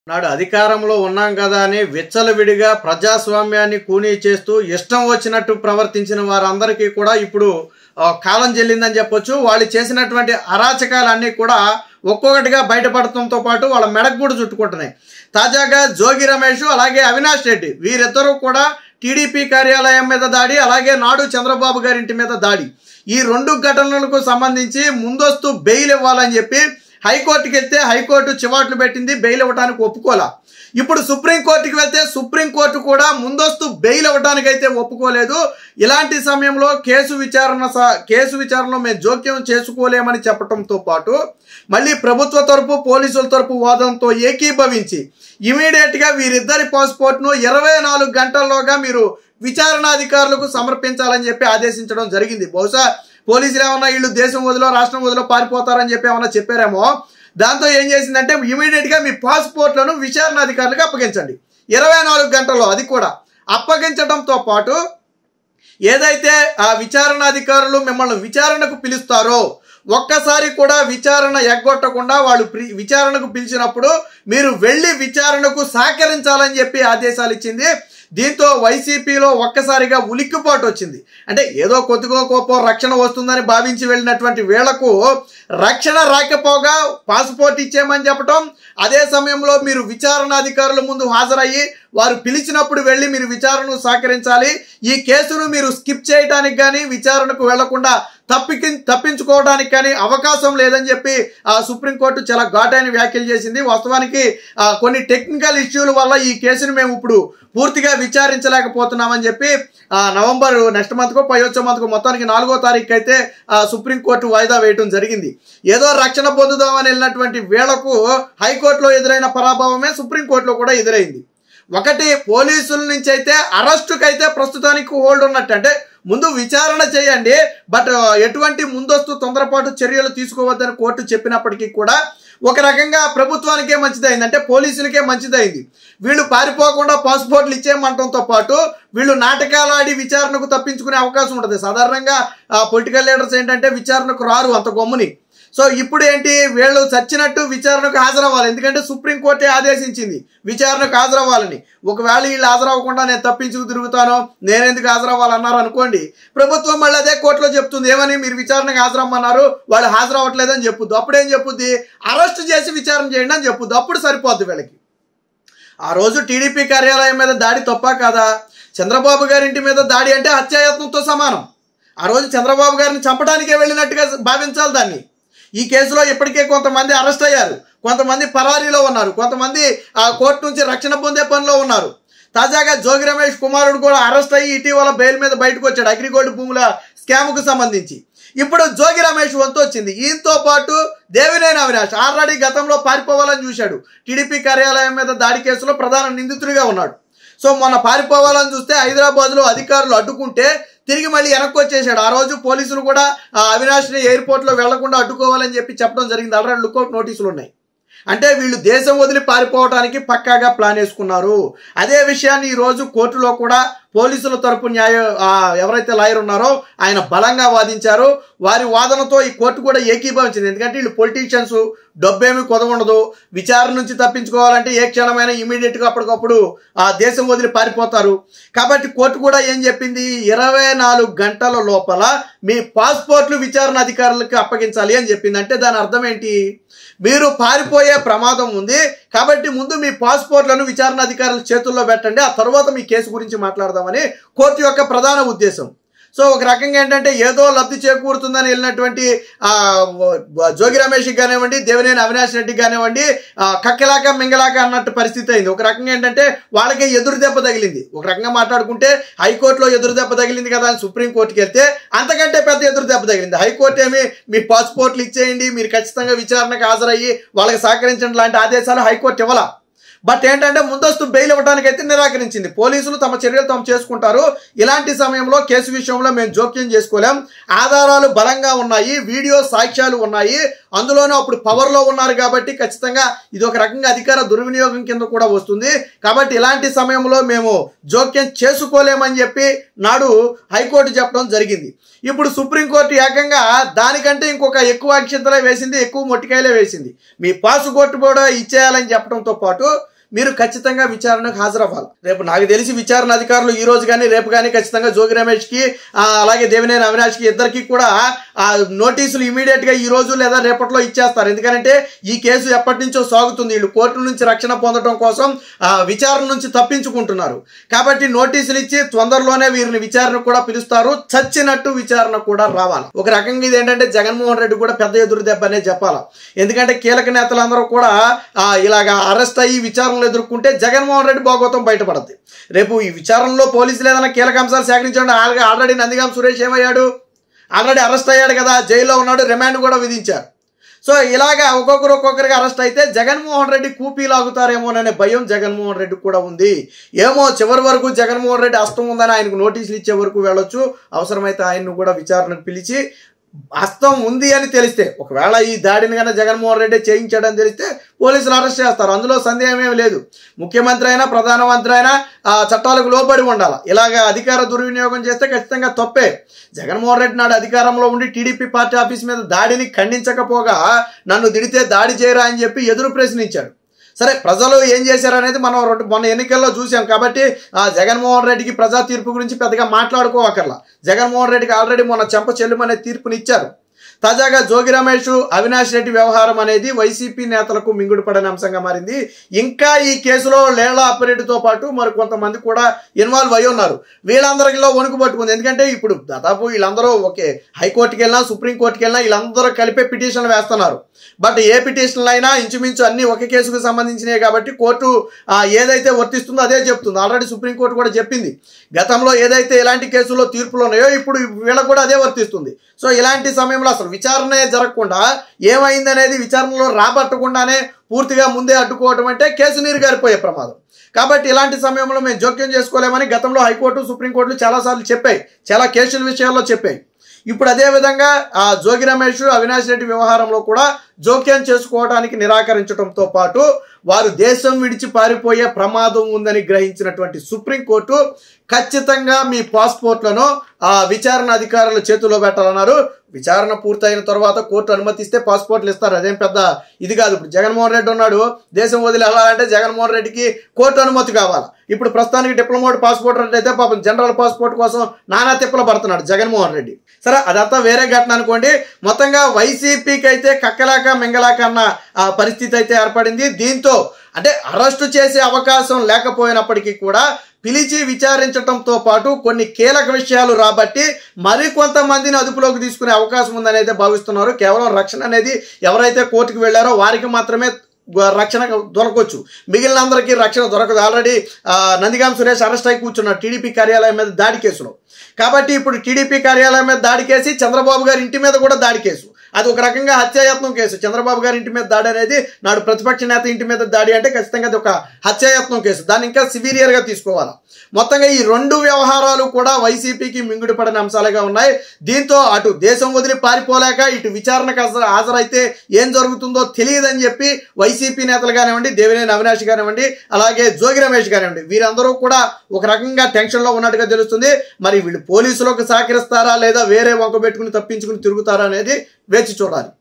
నాడు అధికారంలో ఉన్నాం కదా అని విచ్చలవిడిగా ప్రజాస్వామ్యాన్ని కూనీ చేస్తూ ఇష్టం వచ్చినట్టు ప్రవర్తించిన వారందరికీ కూడా ఇప్పుడు ఆ, కాలం చెల్లిందని చెప్పొచ్చు వాళ్ళు చేసినటువంటి అరాచకాలన్నీ కూడా ఒక్కొక్కటిగా బయటపడటంతో పాటు వాళ్ళ మెడకు కూడా చుట్టుకుంటున్నాయి తాజాగా జోగి రమేష్ అలాగే అవినాష్ రెడ్డి వీరిద్దరూ కూడా టీడీపీ కార్యాలయం మీద దాడి అలాగే నాడు చంద్రబాబు గారి ఇంటి మీద దాడి ఈ రెండు ఘటనలకు సంబంధించి ముందస్తు బెయిల్ ఇవ్వాలని చెప్పి హైకోర్టుకి వెళ్తే హైకోర్టు చివాట్లు పెట్టింది బెయిల్ ఇవ్వడానికి ఒప్పుకోలా ఇప్పుడు సుప్రీంకోర్టుకి వెళ్తే సుప్రీంకోర్టు కూడా ముందస్తు బెయిల్ ఇవ్వడానికి అయితే ఒప్పుకోలేదు ఇలాంటి సమయంలో కేసు విచారణ స- కేసు విచారణలో మేము జోక్యం చేసుకోలేమని చెప్పడంతో పాటు మళ్ళీ ప్రభుత్వ తరపు పోలీసుల తరపు వాదనతో ఏకీభవించి ఇమీడియట్ గా వీరిద్దరి పాస్పోర్ట్ ను ఇరవై నాలుగు గంటల్లోగా మీరు విచారణ అధికారులకు సమర్పించాలని చెప్పి ఆదేశించడం జరిగింది బహుశా పోలీసులు ఏమన్నా వీళ్ళు దేశం వదిలో రాష్ట్రం వదిలో పారిపోతారని చెప్పి ఏమన్నా చెప్పారేమో దాంతో ఏం చేసిందంటే ఇమీడియట్ గా మీ పాస్పోర్ట్లను విచారణ అధికారులకు అప్పగించండి ఇరవై నాలుగు గంటల్లో అది కూడా అప్పగించడంతో పాటు ఏదైతే ఆ విచారణ అధికారులు మిమ్మల్ని విచారణకు పిలుస్తారో ఒక్కసారి కూడా విచారణ ఎగ్గొట్టకుండా వాళ్ళు ప్రి- విచారణకు పిలిచినప్పుడు మీరు వెళ్ళి విచారణకు సహకరించాలని చెప్పి ఆదేశాలు ఇచ్చింది దీంతో వైసీపీలో ఒక్కసారిగా ఉలిక్కిపాటు వచ్చింది అంటే ఏదో కొద్దిగో కోపం రక్షణ వస్తుందని భావించి వెళ్ళినటువంటి వీళ్లకు రక్షణ రాకపోగా పాస్పోర్ట్ ఇచ్చేయమని చెప్పటం అదే సమయంలో మీరు విచారణ అధికారుల ముందు హాజరయ్యి వారు పిలిచినప్పుడు వెళ్ళి మీరు విచారణకు సహకరించాలి ఈ కేసును మీరు స్కిప్ చేయడానికి కానీ విచారణకు వెళ్లకుండా తప్పికి తప్పించుకోవడానికి కానీ అవకాశం లేదని చెప్పి ఆ సుప్రీంకోర్టు చాలా ఘాటైన వ్యాఖ్యలు చేసింది వాస్తవానికి ఆ, కొన్ని టెక్నికల్ ఇష్యూల వల్ల ఈ కేసును మేము ఇప్పుడు పూర్తిగా విచారించలేకపోతున్నామని చెప్పి ఆ, నవంబర్ నెక్స్ట్ మంత్కో పై వచ్చే మంత్కో మొత్తానికి నాలుగో తారీఖు అయితే ఆ, సుప్రీంకోర్టు వాయిదా వేయడం జరిగింది ఏదో రక్షణ పొందుదామని వెళ్ళినటువంటి వేళకు హైకోర్టులో ఎదురైన పరాభవమే సుప్రీంకోర్టులో కూడా ఎదురైంది ఒకటి పోలీసుల నుంచి అయితే అరెస్టుకి అయితే ప్రస్తుతానికి హోల్డ్ ఉన్నట్టు అంటే ముందు విచారణ చేయండి బట్ ఎటువంటి ముందస్తు తొందరపాటు చర్యలు తీసుకోవద్దని కోర్టు చెప్పినప్పటికీ కూడా ఒక రకంగా ప్రభుత్వానికే మంచిదైంది అంటే పోలీసులకే మంచిదైంది వీళ్ళు పారిపోకుండా పాస్పోర్ట్లు ఇచ్చేయమంటంతో పాటు వీళ్ళు నాటకాలు ఆడి విచారణకు తప్పించుకునే అవకాశం ఉంటుంది సాధారణంగా పొలిటికల్ లీడర్స్ ఏంటంటే విచారణకు రారు అంత గమ్ముని సో ఇప్పుడు ఏంటి వీళ్ళు చచ్చినట్టు విచారణకు హాజరవ్వాలి ఎందుకంటే సుప్రీంకోర్టే ఆదేశించింది విచారణకు హాజరవ్వాలని ఒకవేళ వీళ్ళు హాజరవ్వకుండా నేను తప్పించుకు తిరుగుతాను నేనెందుకు హాజరవ్వాలన్నారు అనుకోండి ప్రభుత్వం మళ్ళీ అదే కోర్టులో చెప్తుంది ఏమని మీరు విచారణకు హాజరమ్మన్నారు వాళ్ళు హాజరవ్వట్లేదని చెప్పుద్ది అప్పుడేం చెప్పుద్ది అరెస్ట్ చేసి విచారణ చేయండి అని చెప్పుద్ది అప్పుడు సరిపోద్ది వీళ్ళకి ఆ రోజు టీడీపీ కార్యాలయం మీద దాడి తప్ప కాదా చంద్రబాబు గారి ఇంటి మీద దాడి అంటే హత్యాయత్నంతో సమానం ఆ రోజు చంద్రబాబు గారిని చంపడానికే వెళ్ళినట్టుగా భావించాలి దాన్ని ఈ కేసులో ఇప్పటికే కొంతమంది అరెస్ట్ అయ్యారు కొంతమంది పరారీలో ఉన్నారు కొంతమంది ఆ కోర్టు నుంచి రక్షణ పొందే పనిలో ఉన్నారు తాజాగా జోగి రమేష్ కుమారుడు కూడా అరెస్ట్ అయ్యి ఇటీవల బెయిల్ మీద బయటకు వచ్చాడు అగ్రిగోల్డ్ భూముల స్కామ్కు సంబంధించి ఇప్పుడు జోగి రమేష్ వంతు వచ్చింది ఈయనతో పాటు దేవినేని అవినాష్ ఆల్రెడీ గతంలో పారిపోవాలని చూశాడు టీడీపీ కార్యాలయం మీద దాడి కేసులో ప్రధాన నిందితుడిగా ఉన్నాడు సో మొన్న పారిపోవాలని చూస్తే హైదరాబాద్లో అధికారులు అడ్డుకుంటే తిరిగి మళ్ళీ వెనక్కి వచ్చేసాడు ఆ రోజు పోలీసులు కూడా ఆ అవినాష్ని ఎయిర్పోర్ట్లో వెళ్లకుండా అడ్డుకోవాలని చెప్పి చెప్పడం జరిగింది ఆల్రెడీ లుకౌట్ నోటీసులు ఉన్నాయి అంటే వీళ్ళు దేశం వదిలి పారిపోవడానికి పక్కాగా ప్లాన్ వేసుకున్నారు అదే విషయాన్ని ఈ రోజు కోర్టులో కూడా పోలీసుల తరపు న్యాయ ఆ, ఎవరైతే లాయర్ ఉన్నారో ఆయన బలంగా వాదించారు వారి వాదనతో ఈ కోర్టు కూడా ఏకీభవించింది ఎందుకంటే వీళ్ళు పొలిటీషియన్స్ డబ్బేమి కొదవుండదు విచారణ నుంచి తప్పించుకోవాలంటే ఏ క్షణమైనా ఇమీడియట్ గా అప్పటికప్పుడు ఆ దేశం వదిలి పారిపోతారు కాబట్టి కోర్టు కూడా ఏం చెప్పింది ఇరవై నాలుగు గంటల లోపల మీ పాస్పోర్ట్లు విచారణ అధికారులకు అప్పగించాలి అని చెప్పింది అంటే దాని అర్థం ఏంటి మీరు పారిపోయే ప్రమాదం ఉంది కాబట్టి ముందు మీ పాస్పోర్ట్లను విచారణ అధికారుల చేతుల్లో పెట్టండి ఆ తర్వాత మీ కేసు గురించి మాట్లాడదామని కోర్టు యొక్క ప్రధాన ఉద్దేశం సో ఒక రకంగా ఏంటంటే ఏదో లబ్ధి చేకూరుతుందని వెళ్ళినటువంటి ఆ, జోగి రమేష్ కానివ్వండి దేవినేని అవినాష్ రెడ్డి కానివ్వండి ఆ, కక్కెలాక మింగలాక అన్నట్టు పరిస్థితి అయింది ఒక రకంగా ఏంటంటే వాళ్ళకే ఎదురు దెబ్బ తగిలింది ఒక రకంగా మాట్లాడుకుంటే హైకోర్టులో ఎదురు దెబ్బ తగిలింది కదా అని సుప్రీంకోర్టుకి వెళ్తే అంతకంటే పెద్ద ఎదురు దెబ్బ తగిలింది హైకోర్టు ఏమి మీ పాస్పోర్ట్లు ఇచ్చేయండి మీరు ఖచ్చితంగా విచారణకు హాజరయ్యి వాళ్ళకి సహకరించండి లాంటి ఆదేశాలు హైకోర్టు ఇవ్వాల బట్ ఏంటంటే ముందస్తు బెయిల్ ఇవ్వడానికి అయితే నిరాకరించింది పోలీసులు తమ చర్యలు తాము చేసుకుంటారు ఇలాంటి సమయంలో కేసు విషయంలో మేము జోక్యం చేసుకోలేం ఆధారాలు బలంగా ఉన్నాయి వీడియో సాక్ష్యాలు ఉన్నాయి అందులోనూ అప్పుడు పవర్లో ఉన్నారు కాబట్టి ఖచ్చితంగా ఇది ఒక రకంగా అధికార దుర్వినియోగం కింద కూడా వస్తుంది కాబట్టి ఇలాంటి సమయంలో మేము జోక్యం చేసుకోలేమని చెప్పి నాడు హైకోర్టు చెప్పడం జరిగింది ఇప్పుడు సుప్రీంకోర్టు ఏకంగా దానికంటే ఇంకొక ఎక్కువ అక్షంతలే వేసింది ఎక్కువ మొట్టికాయలే వేసింది మీ పాస్ కొట్టు కూడా ఇచ్చేయాలని చెప్పడంతో పాటు మీరు ఖచ్చితంగా విచారణకు హాజరవ్వాలి రేపు నాకు తెలిసి విచారణ అధికారులు ఈ రోజు కానీ రేపు కానీ ఖచ్చితంగా జోగి రమేష్ కి ఆ, అలాగే దేవినేని అవినాష్ కి ఇద్దరికి కూడా ఆ నోటీసులు ఇమీడియట్ గా ఈ రోజు లేదా రేపట్లో ఇచ్చేస్తారు ఎందుకంటే ఈ కేసు ఎప్పటి నుంచో సాగుతుంది వీళ్ళు కోర్టు నుంచి రక్షణ పొందడం కోసం ఆ, విచారణ నుంచి తప్పించుకుంటున్నారు కాబట్టి నోటీసులు ఇచ్చి తొందరలోనే వీరిని విచారణ కూడా పిలుస్తారు చచ్చినట్టు విచారణ కూడా రావాలి ఒక రకంగా ఇది ఏంటంటే జగన్మోహన్ రెడ్డి కూడా పెద్ద ఎదురు దెబ్బ అనే చెప్పాలి ఎందుకంటే కీలక నేతలందరూ కూడా ఆ, ఇలాగా అరెస్ట్ అయ్యి విచారణలు ఎదుర్కొంటే జగన్మోహన్ రెడ్డి భాగోతం బయటపడుద్ది రేపు ఈ విచారణలో పోలీసులు ఏదైనా కీలక అంశాలు సేకరించండి ఆల్రెడీ నందిగాం సురేష్ ఏమయ్యాడు ఆల్రెడీ అరెస్ట్ అయ్యాడు కదా జైల్లో ఉన్నాడు రిమాండ్ కూడా విధించారు సో ఇలాగా ఒక్కొక్కరు ఒక్కొక్కరికి అరెస్ట్ అయితే జగన్మోహన్ రెడ్డి కూపీ లాగుతారేమోననే భయం జగన్మోహన్ రెడ్డి కూడా ఉంది ఏమో చివరి వరకు జగన్మోహన్ రెడ్డి అస్తం ఉందని ఆయనకు నోటీసులు ఇచ్చే వరకు వెళ్ళొచ్చు అవసరమైతే ఆయన్ను కూడా విచారణకు పిలిచి హస్తం ఉంది అని తెలిస్తే ఒకవేళ ఈ దాడిని కన్నా జగన్మోహన్ రెడ్డి చేయించాడని తెలిస్తే పోలీసులు అరెస్ట్ చేస్తారు అందులో సందేహం ఏమీ లేదు ముఖ్యమంత్రి అయినా ప్రధానమంత్రి అయినా ఆ చట్టాలకు లోబడి ఉండాలి ఇలాగ అధికార దుర్వినియోగం చేస్తే ఖచ్చితంగా తప్పే జగన్మోహన్ రెడ్డి నాడు అధికారంలో ఉండి టీడీపీ పార్టీ ఆఫీస్ మీద దాడిని ఖండించకపోగా నన్ను దిడితే దాడి చేయరా అని చెప్పి ఎదురు ప్రశ్నించాడు సరే ప్రజలు ఏం చేశారనేది మనం రెండు మొన్న ఎన్నికల్లో చూసాం కాబట్టి ఆ జగన్మోహన్ రెడ్డికి ప్రజా తీర్పు గురించి పెద్దగా మాట్లాడుకోవక్కర్లా జగన్మోహన్ రెడ్డికి ఆల్రెడీ మొన్న చెంప చెల్లుమనే తీర్పునిచ్చారు తాజాగా జోగి రమేష్ అవినాష్ రెడ్డి వ్యవహారం అనేది వైసీపీ నేతలకు మింగుడు పడని అంశంగా మారింది ఇంకా ఈ కేసులో లేళ్ల అప్పిరెడ్డితో పాటు మరి కొంతమంది కూడా ఇన్వాల్వ్ అయి ఉన్నారు వీళ్ళందరిలో వణుకు పట్టుకుంది ఎందుకంటే ఇప్పుడు దాదాపు వీళ్ళందరూ ఓకే హైకోర్టుకి వెళ్ళినా సుప్రీంకోర్టుకి వెళ్ళినా వీళ్ళందరూ కలిపే పిటిషన్లు వేస్తున్నారు బట్ ఏ పిటిషన్లు అయినా ఇంచుమించు అన్ని ఒక కేసుకు సంబంధించినవి కాబట్టి కోర్టు ఆ, ఏదైతే వర్తిస్తుందో అదే చెప్తుంది ఆల్రెడీ సుప్రీంకోర్టు కూడా చెప్పింది గతంలో ఏదైతే ఇలాంటి కేసుల్లో తీర్పులు ఉన్నాయో ఇప్పుడు వీళ్ళకు కూడా అదే వర్తిస్తుంది సో ఇలాంటి సమయంలో అసలు విచారణ జరగకుండా ఏమైందనేది విచారణలో రాబట్టకుండానే పూర్తిగా ముందే అడ్డుకోవడం అంటే కేసు నీరు గారిపోయే ప్రమాదం కాబట్టి ఇలాంటి సమయంలో మేము జోక్యం చేసుకోలేమని గతంలో హైకోర్టు సుప్రీంకోర్టులు చాలాసార్లు చెప్పాయి చాలా కేసుల విషయాల్లో చెప్పాయి ఇప్పుడు అదే విధంగా ఆ జోగి రమేష్ అవినాష్ రెడ్డి వ్యవహారంలో కూడా జోక్యం చేసుకోవడానికి నిరాకరించడంతో పాటు వారు దేశం విడిచి పారిపోయే ప్రమాదం ఉందని గ్రహించినటువంటి సుప్రీంకోర్టు ఖచ్చితంగా మీ పాస్పోర్ట్లను ఆ విచారణ అధికారుల చేతిలో పెట్టాలన్నారు విచారణ పూర్తయిన తర్వాత కోర్టు అనుమతిస్తే పాస్పోర్ట్లు ఇస్తారు అదేం పెద్ద ఇది కాదు ఇప్పుడు జగన్మోహన్ రెడ్డి ఉన్నాడు దేశం వదిలి వెళ్ళాలంటే జగన్మోహన్ రెడ్డికి కోర్టు అనుమతి కావాలి ఇప్పుడు ప్రస్తుతానికి డిప్లొమాట్ పాస్పోర్ట్ అయితే పాపం జనరల్ పాస్పోర్ట్ కోసం నానా తిప్పలు పడుతున్నాడు జగన్మోహన్ రెడ్డి సరే అదంతా వేరే ఘటన అనుకోండి మొత్తంగా వైసీపీకి అయితే కక్కలాక మింగలాక అన్న ఆ పరిస్థితి అయితే ఏర్పడింది దీంతో అంటే అరెస్టు చేసే అవకాశం లేకపోయినప్పటికీ కూడా పిలిచి విచారించడంతో పాటు కొన్ని కీలక విషయాలు రాబట్టి మరి కొంతమందిని అదుపులోకి తీసుకునే అవకాశం ఉందని అయితే భావిస్తున్నారు కేవలం రక్షణ అనేది ఎవరైతే కోర్టుకు వెళ్ళారో వారికి మాత్రమే గ- రక్షణ దొరకవచ్చు మిగిలిన అందరికీ రక్షణ దొరకదు ఆల్రెడీ ఆ, నందిగాం సురేష్ అరెస్ట్ అయి కూర్చున్నారు టీడీపీ కార్యాలయం మీద దాడి కేసులో కాబట్టి ఇప్పుడు టీడీపీ కార్యాలయం మీద దాడి కేసి చంద్రబాబు గారి ఇంటి మీద కూడా దాడి కేసు అది ఒక రకంగా హత్యాయత్నం కేసు చంద్రబాబు గారి ఇంటి మీద దాడి అనేది నాడు ప్రతిపక్ష నేత ఇంటి మీద దాడి అంటే ఖచ్చితంగా అది ఒక హత్యాయత్నం కేసు దాన్ని ఇంకా సివిరియర్ గా తీసుకోవాలి మొత్తంగా ఈ రెండు వ్యవహారాలు కూడా వైసీపీకి మింగుడు పడిన అంశాలుగా ఉన్నాయి దీంతో అటు దేశం వదిలి పారిపోలేక ఇటు విచారణకు హాజరు- హాజరైతే ఏం జరుగుతుందో తెలియదని చెప్పి వైసీపీ నేతలు కానివ్వండి దేవినేని అవినాష్ కానివ్వండి అలాగే జోగి రమేష్ కానివ్వండి వీరందరూ కూడా ఒక రకంగా టెన్షన్ లో ఉన్నట్టుగా తెలుస్తుంది మరి వీళ్ళు పోలీసులకు సహకరిస్తారా లేదా వేరే వంక పెట్టుకుని తప్పించుకుని తిరుగుతారా అనేది వేచి చూడాలి